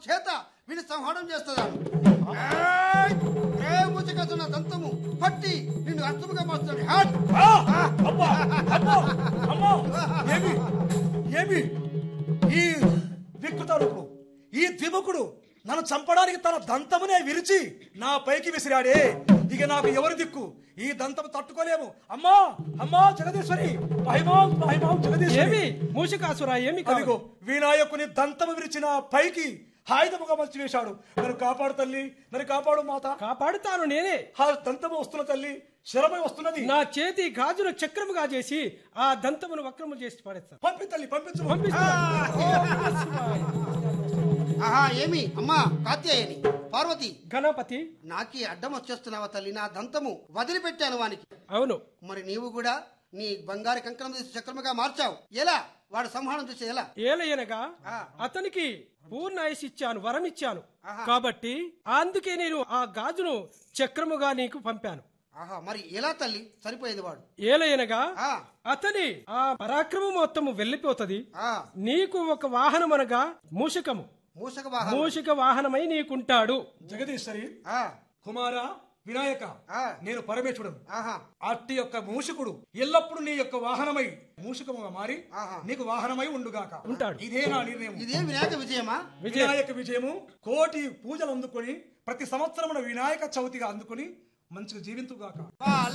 చేత వీని సంహారం చేస్తున్నాను మూచకస్తున్న దంతము పట్టి నిన్ను అర్థముగా మారుస్తాడు హాట్! ఆ! అమ్మా! అమ్మా! అమ్మా! ఏమి ఏమి ఈ వికృతారూపుడు ఈ ద్విముఖుడు నన్ను చంపడానికి తన దంతమునే విరిచి నా పైకి విసిరాడే ఇక నాకు ఎవరు దిక్కు ఈ దంతము తట్టుకోలేము అమ్మా అమ్మా జగదీశ్వరి మహిమాం మహిమాం జగదీశ్వరి ఏమి మూషికాసురా ఏమి కావాలి? అదిగో వినాయకుని దంతము విరిచిన పైకి హాయుధముగా మలిచి వేశాడు నన్ను కాపాడు తల్లి నన్ను కాపాడు మాత కాపాడుతాను నేనే ఆ దంతము వస్తున్న తల్లి శరమై వస్తున్నది నా చేతి గాజును చక్రముగా చేసి ఆ దంతమును వక్రము చేసి పడేస్తాను పంపి తల్లి పంపించు ఆహా ఏమి అమ్మా కాత్యాయని పార్వతి గణపతి నాకి అడ్డం వచ్చేస్తున్నావా తల్లి నా దంతము వదిలిపెట్టాను వానికి అవును మరి నీవు కూడా నీ బంగారు కంకణం తీసి చక్రముగా మార్చావు ఎలా వాడు సంహారం చేసి ఎలా ఏలయనగా ఆ. అతనికి పూర్ణ ఆయుష్ ఇచ్చాను వరం ఇచ్చాను ఆహా. కాబట్టి అందుకే నేను ఆ గాజును చక్రముగా నీకు పంపాను ఆహా మరి ఎలా తల్లి సరిపోయేది వాడు ఏలయనగా ఆ అతని ఆ పరాక్రమం మొత్తము వెళ్ళిపోతది ఆ నీకు ఒక వాహనం అనగా మూషకము మూషక వాహనం మూషిక వాహనమై నీకుంటాడు జగదీశ్వరి ఆ కుమార వినాయక ఆ. నేను పరమేశ్వరుడు ఆహా అట్టి యొక్క మూషకుడు ఎల్లప్పుడూ నీ యొక్క వాహనమై మూషకముగా మారి ఆహా. నీకు వాహనమై ఉండుగాక ఉంటాడు. ఇదే నా నిర్ణయం ఇదే వినాయక విజయమా వినాయక విజయము కోటి పూజలు అందుకొని ప్రతి సంవత్సరమున వినాయక చవితిగా అందుకొని మంచిగా జీవింతుగాక ఆ